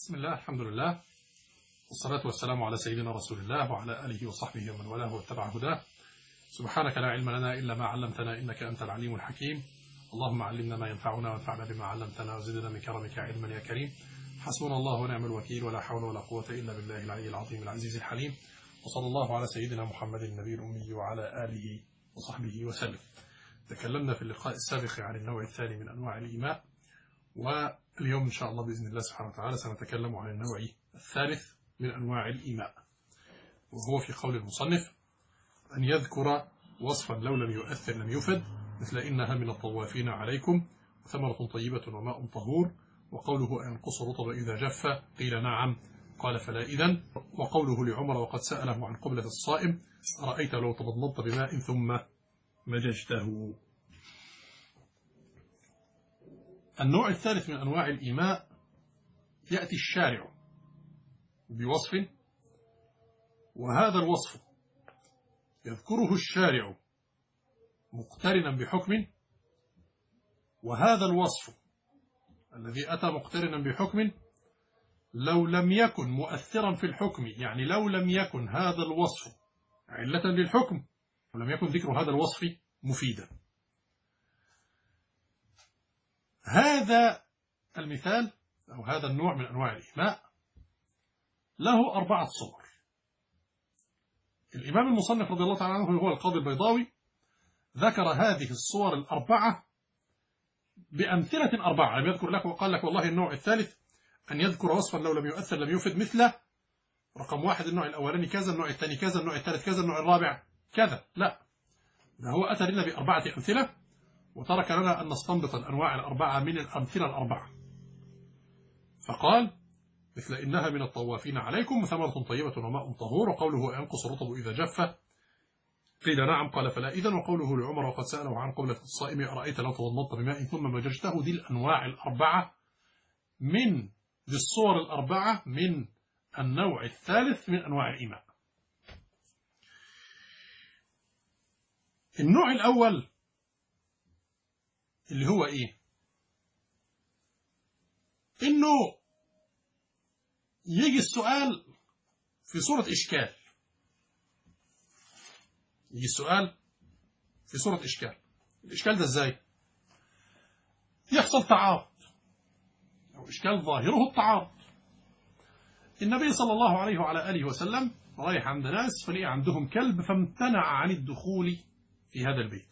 بسم الله الحمد لله والصلاة والسلام على سيدنا رسول الله وعلى آله وصحبه ومن والاه واتبع هداه سبحانك لا علم لنا إلا ما علمتنا إنك أنت العليم الحكيم اللهم علمنا ما ينفعنا وانفعنا بما علمتنا وزدنا من كرمك علما يا كريم حسبنا الله ونعم الوكيل ولا حول ولا قوة إلا بالله العلي العظيم العزيز الحليم وصلى الله على سيدنا محمد النبي الأمي وعلى آله وصحبه وسلم تكلمنا في اللقاء السابق عن النوع الثاني من أنواع الإيماء واليوم إن شاء الله بإذن الله سبحانه وتعالى سنتكلم عن النوع الثالث من أنواع الإيماء وهو في قول المصنف أن يذكر وصفا لو لم يؤثر لم يفد مثل إنها من الطوافين عليكم ثمرة طيبة وماء طهور وقوله أينقص رطب إذا جف قيل نعم قال فلا إذن وقوله لعمر وقد سأله عن قبلة الصائم أرأيت لو تمضمضت بماء ثم مججته النوع الثالث من أنواع الإيماء يأتي الشارع بوصف وهذا الوصف يذكره الشارع مقترنا بحكم وهذا الوصف الذي أتى مقترنا بحكم لو لم يكن مؤثرا في الحكم يعني لو لم يكن هذا الوصف علة للحكم ولم يكن ذكر هذا الوصف مفيدا هذا المثال أو هذا النوع من أنواع الإيماء له أربعة صور الإمام المصنف رضي الله تعالى عنه هو القاضي البيضاوي ذكر هذه الصور الأربعة بأمثلة أربعة لم يذكر لك وقال لك والله النوع الثالث أن يذكر وصفا لو لم يؤثر لم يفد مثله رقم واحد النوع الأولاني كذا النوع الثاني كذا النوع الثالث كذا النوع الرابع كذا لا ده هو أتى لنا بأربعة أمثلة وترك لنا أن نستنبط الأنواع الأربعة من الأمثلة الأربعة فقال مثل إنها من الطوافين عليكم وثمرة طيبة وماء طهور وقوله ينقص الرطب إذا جف قيل نعم قال فلا إذن وقوله لعمر وقد سأله عن قبلة الصائم أرأيت لو تضمضت بماء ثم مججته دي الأنواع الأربعة من دي الصور الأربعة من النوع الثالث من أنواع الإيمان النوع الأول اللي هو إيه إنه يجي السؤال في صورة إشكال يجي السؤال في صورة إشكال الإشكال ده إزاي يحصل تعارض أو إشكال ظاهره التعارض النبي صلى الله عليه وعلى آله وسلم رايح عند ناس فلقي عندهم كلب فامتنع عن الدخول في هذا البيت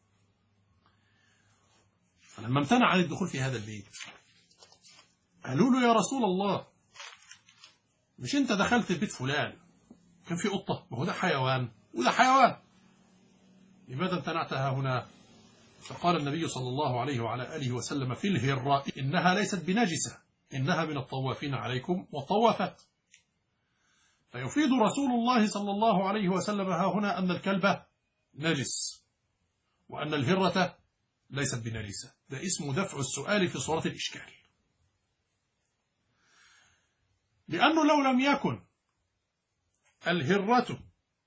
فلما امتنع عن الدخول في هذا البيت قالوا له يا رسول الله مش انت دخلت بيت فلان كان في قطة ما هو ده حيوان وده حيوان لماذا امتنعتها هنا فقال النبي صلى الله عليه وعلى آله وسلم في الهراء إنها ليست بنجسة إنها من الطوافين عليكم والطوافات فيفيد رسول الله صلى الله عليه وسلم ها هنا أن الكلب نجس وأن الهرة ليست بنجسة ده اسمه دفع السؤال في صورة الإشكال لأنه لو لم يكن الهرة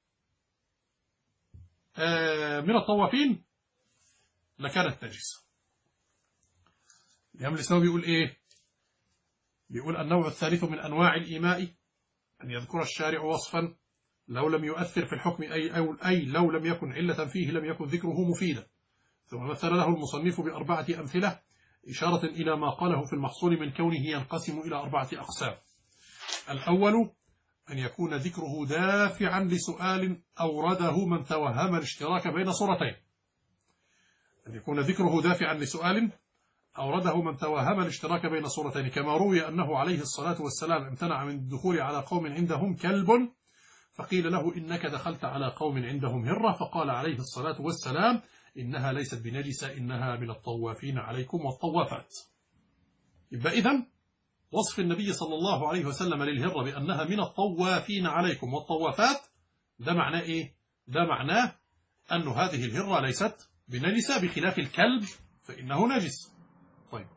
من الطوافين لكانت نجسة الإمام الإسلام بيقول إيه بيقول النوع الثالث من أنواع الإيماء أن يذكر الشارع وصفا لو لم يؤثر في الحكم أي, أو أي لو لم يكن علة فيه لم يكن ذكره مفيدا ثم مثل له المصنف بأربعة أمثلة إشارة إلى ما قاله في المحصول من كونه ينقسم إلى أربعة أقسام الأول أن يكون ذكره دافعا لسؤال أورده من توهم الاشتراك بين صورتين أن يكون ذكره دافعا لسؤال أورده من توهم الاشتراك بين صورتين كما روي أنه عليه الصلاة والسلام امتنع من الدخول على قوم عندهم كلب فقيل له إنك دخلت على قوم عندهم هرة فقال عليه الصلاة والسلام إنها ليست بنجسة إنها من الطوافين عليكم والطوافات يبقى إذن وصف النبي صلى الله عليه وسلم للهرة بأنها من الطوافين عليكم والطوافات ده معناه إيه؟ ده معناه أن هذه الهرة ليست بنجسة بخلاف الكلب فإنه نجس طيب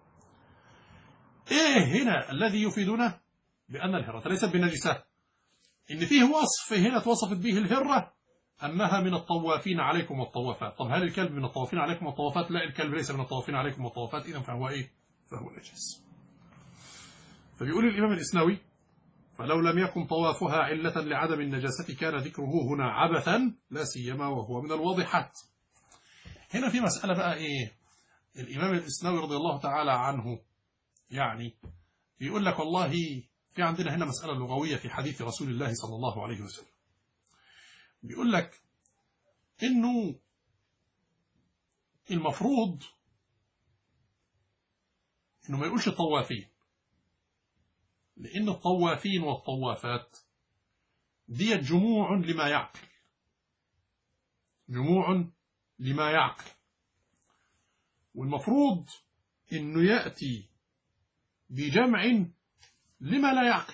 إيه هنا الذي يفيدنا بأن الهرة ليست بنجسة إن فيه وصف هنا توصفت به الهرة أنها من الطوافين عليكم والطوافات طب هل الكلب من الطوافين عليكم والطوافات لا الكلب ليس من الطوافين عليكم والطوافات إذا فهو إيه فهو نجس فبيقول الإمام الإسنوي فلو لم يكن طوافها علة لعدم النجاسة كان ذكره هنا عبثا لا سيما وهو من الواضحات هنا في مسألة بقى إيه الإمام الإسنوي رضي الله تعالى عنه يعني بيقول لك والله في عندنا هنا مسألة لغوية في حديث رسول الله صلى الله عليه وسلم بيقول لك إنه المفروض إنه ما يقولش طوافين لأن الطوافين والطوافات دي جموع لما يعقل جموع لما يعقل والمفروض انه يأتي بجمع لما لا يعقل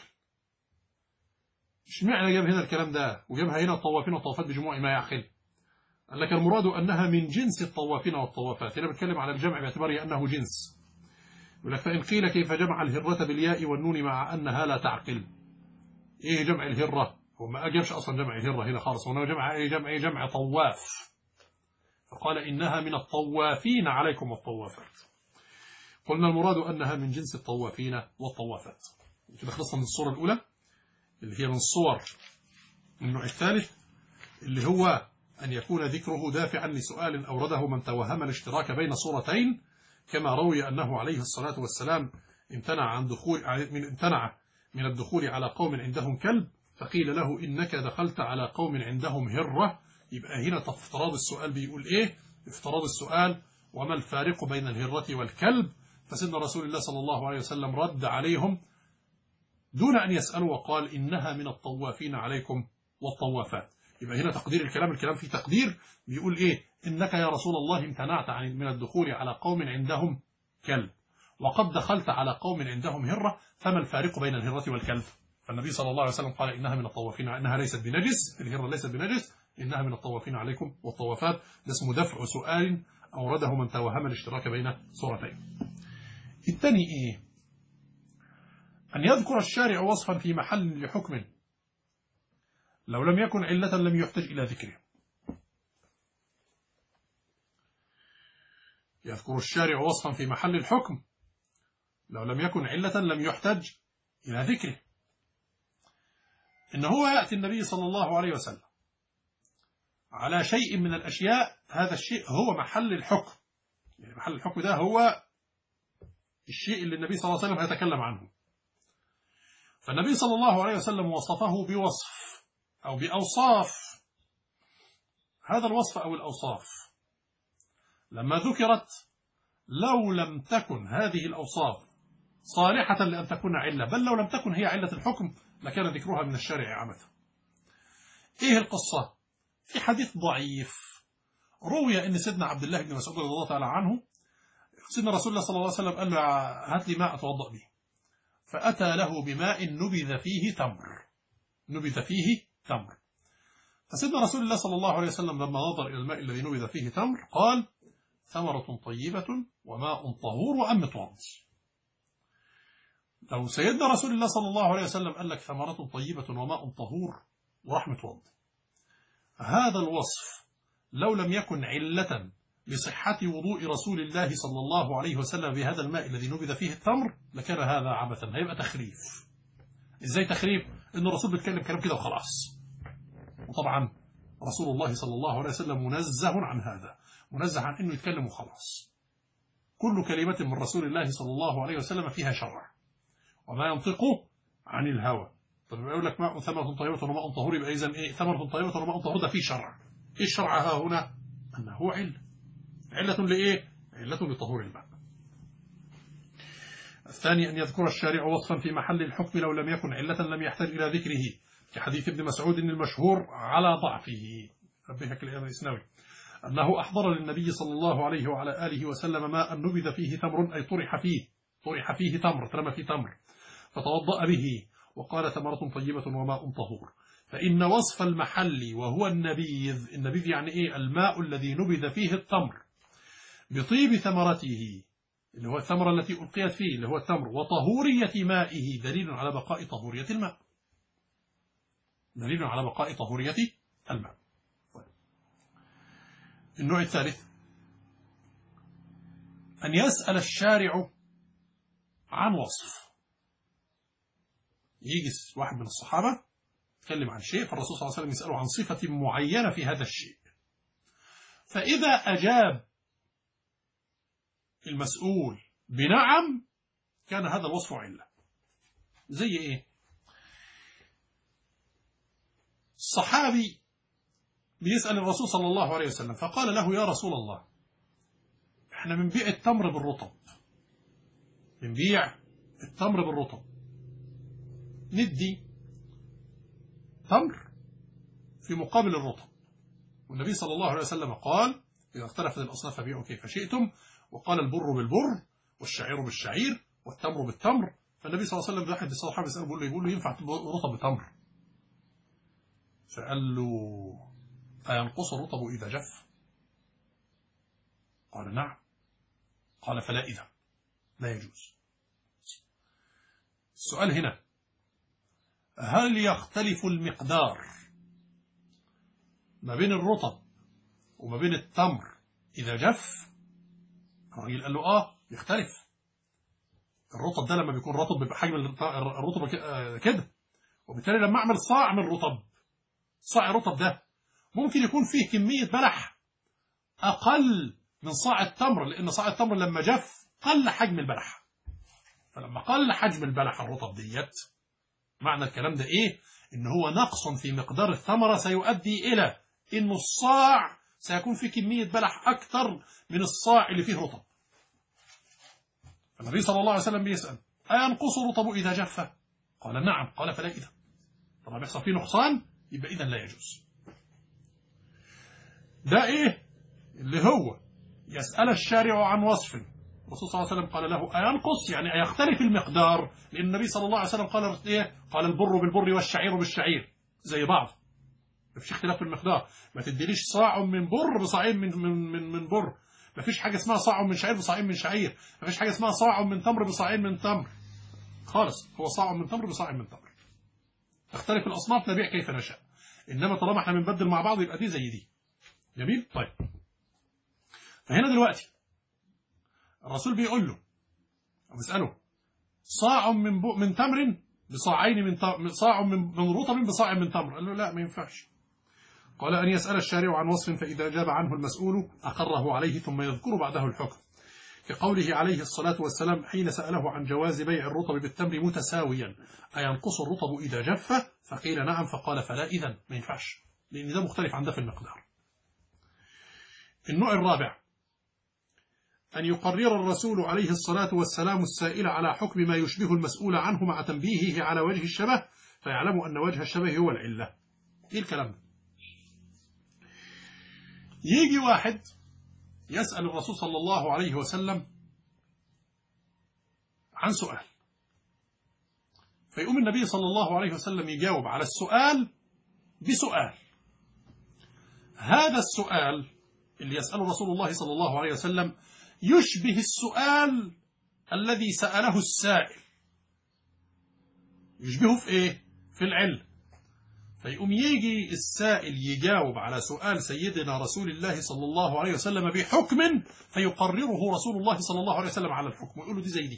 اشمعنى جاب هنا الكلام ده وجابها هنا الطوافين والطوافات بجموع ما يعقل قال لك المراد أنها من جنس الطوافين والطوافات هنا بتكلم على الجمع باعتبار أنه جنس يقول لك فإن قيل كيف جمع الهرة بالياء والنون مع أنها لا تعقل إيه جمع الهرة هو ما أجابش أصلا جمع الهرة هنا خالص هنا جمع إيه جمع إيه جمع طواف فقال إنها من الطوافين عليكم والطوافات قلنا المراد أنها من جنس الطوافين والطوافات كده خلصنا من الصورة الأولى اللي هي من الصور النوع الثالث اللي هو أن يكون ذكره دافعا لسؤال أورده من توهم الاشتراك بين صورتين كما روي أنه عليه الصلاة والسلام امتنع عن دخول من امتنع من الدخول على قوم عندهم كلب فقيل له إنك دخلت على قوم عندهم هرة يبقى هنا افتراض السؤال بيقول إيه افتراض السؤال وما الفارق بين الهرة والكلب فسيدنا رسول الله صلى الله عليه وسلم رد عليهم دون أن يسألوا وقال إنها من الطوافين عليكم والطوافات يبقى هنا تقدير الكلام الكلام فيه تقدير بيقول إيه إنك يا رسول الله امتنعت عن من الدخول على قوم عندهم كلب وقد دخلت على قوم عندهم هرة فما الفارق بين الهرة والكلب فالنبي صلى الله عليه وسلم قال إنها من الطوافين إنها ليست بنجس الهرة ليست بنجس إنها من الطوافين عليكم والطوافات ده اسمه دفع سؤال أورده من توهم الاشتراك بين صورتين الثاني إيه أن يذكر الشارع وصفا في محل لحكم لو لم يكن علة لم يحتج إلى ذكره يذكر الشارع وصفا في محل الحكم لو لم يكن علة لم يحتج إلى ذكره إن هو يأتي النبي صلى الله عليه وسلم على شيء من الأشياء هذا الشيء هو محل الحكم يعني محل الحكم ده هو الشيء اللي النبي صلى الله عليه وسلم يتكلم عنه فالنبي صلى الله عليه وسلم وصفه بوصف أو بأوصاف هذا الوصف أو الأوصاف لما ذكرت لو لم تكن هذه الأوصاف صالحة لأن تكون علة بل لو لم تكن هي علة الحكم لكان ذكرها من الشارع عامة إيه القصة في حديث ضعيف روي أن سيدنا عبد الله بن مسعود رضي الله تعالى عنه سيدنا رسول الله صلى الله عليه وسلم قال له هات لي ماء أتوضأ به فأتى له بماء نبذ فيه تمر نبذ فيه تمر فسيدنا رسول الله صلى الله عليه وسلم لما نظر إلى الماء الذي نبذ فيه تمر قال ثمرة طيبة وماء طهور وأم توض لو سيدنا رسول الله صلى الله عليه وسلم قال لك ثمرة طيبة وماء طهور ورحمة وض هذا الوصف لو لم يكن علة لصحة وضوء رسول الله صلى الله عليه وسلم بهذا الماء الذي نبذ فيه التمر لكان هذا عبثا هيبقى تخريف ازاي تخريف ان الرسول بيتكلم كلام كده وخلاص وطبعا رسول الله صلى الله عليه وسلم منزه عن هذا منزه عن انه يتكلم وخلاص كل كلمة من رسول الله صلى الله عليه وسلم فيها شرع وما ينطق عن الهوى طب يقول لك ماء ثمرة طيبة وماء طهور يبقى اذا ايه ثمرة طيبة وماء طهور ده فيه شرع ايه الشرع ها هنا انه علة علة لإيه؟ علة لطهور الماء الثاني أن يذكر الشارع وصفا في محل الحكم لو لم يكن علة لم يحتاج إلى ذكره كحديث ابن مسعود المشهور على ضعفه ربك الإمام الإسناوي أنه أحضر للنبي صلى الله عليه وعلى آله وسلم ماء نبذ فيه تمر أي طرح فيه طرح فيه تمر ترمى فيه تمر فتوضأ به وقال ثمرة طيبة وماء طهور فإن وصف المحل وهو النبيذ النبيذ يعني إيه الماء الذي نبذ فيه التمر بطيب ثمرته اللي هو الثمرة التي ألقيت فيه اللي هو التمر وطهورية مائه دليل على بقاء طهورية الماء دليل على بقاء طهورية الماء النوع الثالث أن يسأل الشارع عن وصف يجي واحد من الصحابة يتكلم عن شيء فالرسول صلى الله عليه وسلم يسأله عن صفة معينة في هذا الشيء فإذا أجاب المسؤول بنعم كان هذا الوصف علة زي إيه الصحابي بيسأل الرسول صلى الله عليه وسلم فقال له يا رسول الله احنا بنبيع التمر بالرطب بنبيع التمر بالرطب ندي تمر في مقابل الرطب والنبي صلى الله عليه وسلم قال إذا اختلفت الأصناف فبيعوا كيف شئتم وقال البر بالبر والشعير بالشعير والتمر بالتمر فالنبي صلى الله عليه وسلم واحد الصحابة يسأله بيقول له يقول له ينفع رطب بتمر فقال له أينقص الرطب إذا جف قال نعم قال فلا إذا لا يجوز السؤال هنا هل يختلف المقدار ما بين الرطب وما بين التمر إذا جف الراجل قال له آه يختلف الرطب ده لما بيكون رطب بيبقى حجم الرطب كده وبالتالي لما أعمل صاع من رطب صاع الرطب ده ممكن يكون فيه كمية بلح أقل من صاع التمر لأن صاع التمر لما جف قل حجم البلح فلما قل حجم البلح الرطب ديت معنى الكلام ده إيه؟ إن هو نقص في مقدار الثمرة سيؤدي إلى إن الصاع سيكون في كمية بلح أكثر من الصاع اللي فيه رطب النبي صلى الله عليه وسلم بيسأل أينقص رطب إذا جف؟ قال نعم قال فلا إذا طبعا بيحصل فيه نقصان يبقى إذا لا يجوز ده إيه اللي هو يسأل الشارع عن وصف الرسول صلى الله عليه وسلم قال له أينقص يعني أيختلف المقدار لأن النبي صلى الله عليه وسلم قال إيه قال البر بالبر والشعير بالشعير زي بعض ما فيش اختلاف في المقدار ما تديليش صاع من بر بصاعين من من من, من بر ما فيش حاجة اسمها صاع من شعير بصاعين من شعير ما فيش حاجة اسمها صاع من تمر بصاعين من تمر خالص هو صاع من تمر بصاع من تمر تختلف الأصناف نبيع كيف نشاء إنما طالما احنا بنبدل مع بعض يبقى دي زي دي جميل طيب فهنا دلوقتي الرسول بيقول له أو بيسأله صاع من بو من تمر بصاعين من تمر صاع من من رطب بصاع من تمر قال له لا ما ينفعش قال أن يسأل الشارع عن وصف فإذا أجاب عنه المسؤول أقره عليه ثم يذكر بعده الحكم كقوله عليه الصلاة والسلام حين سأله عن جواز بيع الرطب بالتمر متساويا أينقص الرطب إذا جف فقيل نعم فقال فلا إذا ما ينفعش لأن ده مختلف عن ده في المقدار النوع الرابع أن يقرر الرسول عليه الصلاة والسلام السائل على حكم ما يشبه المسؤول عنه مع تنبيهه على وجه الشبه فيعلم أن وجه الشبه هو العلة إيه الكلام ده يجي واحد يسأل الرسول صلى الله عليه وسلم عن سؤال فيقوم النبي صلى الله عليه وسلم يجاوب على السؤال بسؤال هذا السؤال اللي يسأله رسول الله صلى الله عليه وسلم يشبه السؤال الذي سأله السائل يشبهه في ايه في العلم فيقوم يجي السائل يجاوب على سؤال سيدنا رسول الله صلى الله عليه وسلم بحكم فيقرره رسول الله صلى الله عليه وسلم على الحكم ويقول له دي زي دي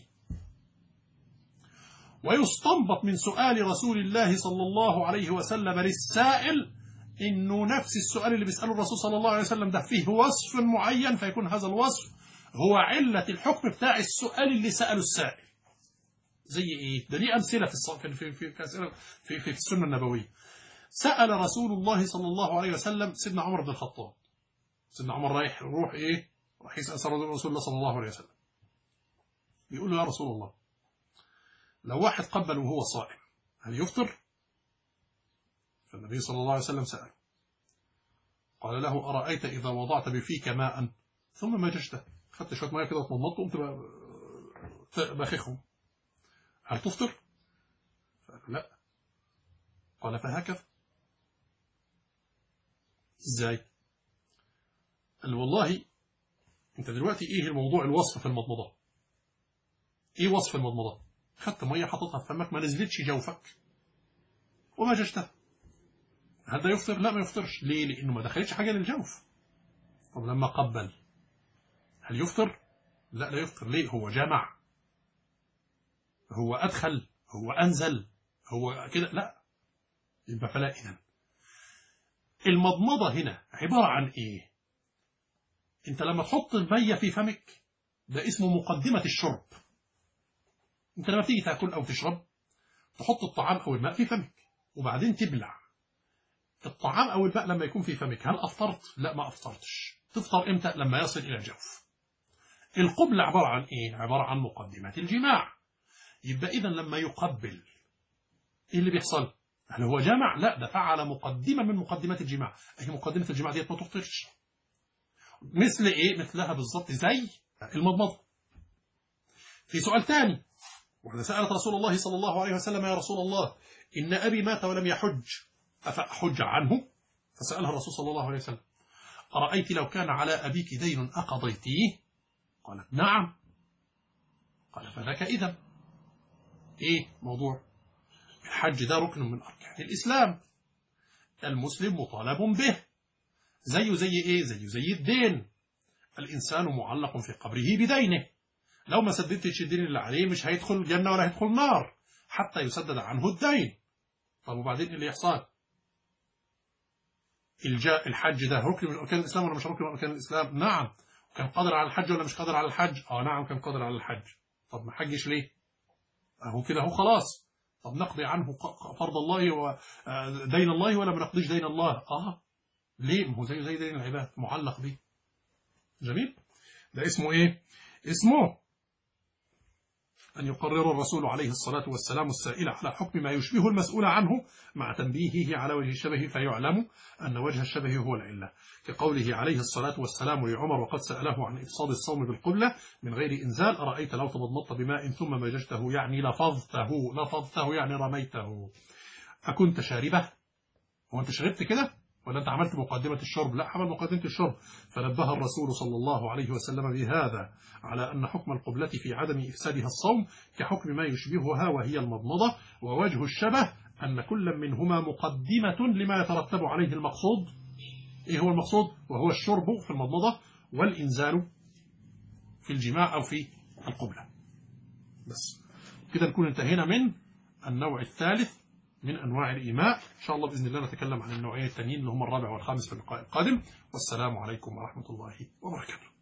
ويستنبط من سؤال رسول الله صلى الله عليه وسلم للسائل انه نفس السؤال اللي بيساله الرسول صلى الله عليه وسلم ده فيه وصف معين فيكون هذا الوصف هو علة الحكم بتاع السؤال اللي سأله السائل زي ايه ده ليه امثله في في في في في, في, في السنه النبويه سأل رسول الله صلى الله عليه وسلم سيدنا عمر بن الخطاب سيدنا عمر رايح روح ايه راح يسأل رسول الله صلى الله عليه وسلم بيقول له يا رسول الله لو واحد قبل وهو صائم هل يفطر فالنبي صلى الله عليه وسلم سأل قال له أرأيت إذا وضعت بفيك ماء ثم ما جشته خدت شوية ماء كده وتمضمضت وقمت بخخهم هل تفطر فقال لا قال فهكذا ازاي قال والله انت دلوقتي ايه الموضوع الوصف في المضمضة ايه وصف المضمضة خدت مية حطيتها في فمك ما نزلتش جوفك وما جشتها هل ده يفطر لا ما يفطرش ليه لانه ما دخلتش حاجة للجوف طب لما قبل هل يفطر لا لا يفطر ليه هو جمع هو أدخل هو أنزل هو كده لا يبقى فلا إذن المضمضة هنا عبارة عن إيه أنت لما تحط المية في فمك ده اسمه مقدمة الشرب أنت لما تيجي تاكل أو تشرب تحط الطعام أو الماء في فمك وبعدين تبلع الطعام أو الماء لما يكون في فمك هل أفطرت؟ لا ما أفطرتش تفطر إمتى؟ لما يصل إلى الجوف القبلة عبارة عن إيه؟ عبارة عن مقدمة الجماع يبقى إذا لما يقبل إيه اللي بيحصل؟ هل هو جمع؟ لا ده فعل مقدمة من مقدمات الجماع أي مقدمة الجماع ديت ما تفطرش مثل إيه؟ مثلها بالظبط زي المضمضة في سؤال ثاني وإذا سألت رسول الله صلى الله عليه وسلم يا رسول الله إن أبي مات ولم يحج أفأحج عنه فسألها الرسول صلى الله عليه وسلم أرأيت لو كان على أبيك دين أقضيتيه قالت نعم قال فذاك إذا إيه موضوع الحج ده ركن من أركان الإسلام المسلم مطالب به زيه زي إيه زيه زي الدين الإنسان معلق في قبره بدينه لو ما سددتش الدين اللي عليه مش هيدخل الجنة ولا هيدخل النار حتى يسدد عنه الدين طب وبعدين اللي يحصل الجاء الحج ده ركن من أركان الإسلام ولا مش ركن من أركان الإسلام نعم كان قادر على الحج ولا مش قادر على الحج اه نعم كان قادر على الحج طب ما حجش ليه اهو كده اهو خلاص طب نقضي عنه فرض الله ودين الله ولا ما نقضيش دين الله اه ليه ما هو زي زي دين العباد معلق بيه جميل ده اسمه ايه اسمه أن يقرر الرسول عليه الصلاة والسلام السائل على حكم ما يشبه المسؤول عنه مع تنبيهه على وجه الشبه فيعلم أن وجه الشبه هو العلة كقوله عليه الصلاة والسلام لعمر وقد سأله عن إفصاد الصوم بالقبلة من غير إنزال أرأيت لو تمضمضت بماء ثم مججته يعني لفظته لفظته يعني رميته أكنت شاربه هو أنت شربت كده ولا أنت عملت مقدمة الشرب لا عمل مقدمة الشرب فنبه الرسول صلى الله عليه وسلم بهذا على أن حكم القبلة في عدم إفسادها الصوم كحكم ما يشبهها وهي المضمضة ووجه الشبه أن كل منهما مقدمة لما يترتب عليه المقصود إيه هو المقصود وهو الشرب في المضمضة والإنزال في الجماع أو في القبلة بس كده نكون انتهينا من النوع الثالث من أنواع الإيماء إن شاء الله بإذن الله نتكلم عن النوعين التانيين اللي هم الرابع والخامس في اللقاء القادم والسلام عليكم ورحمة الله وبركاته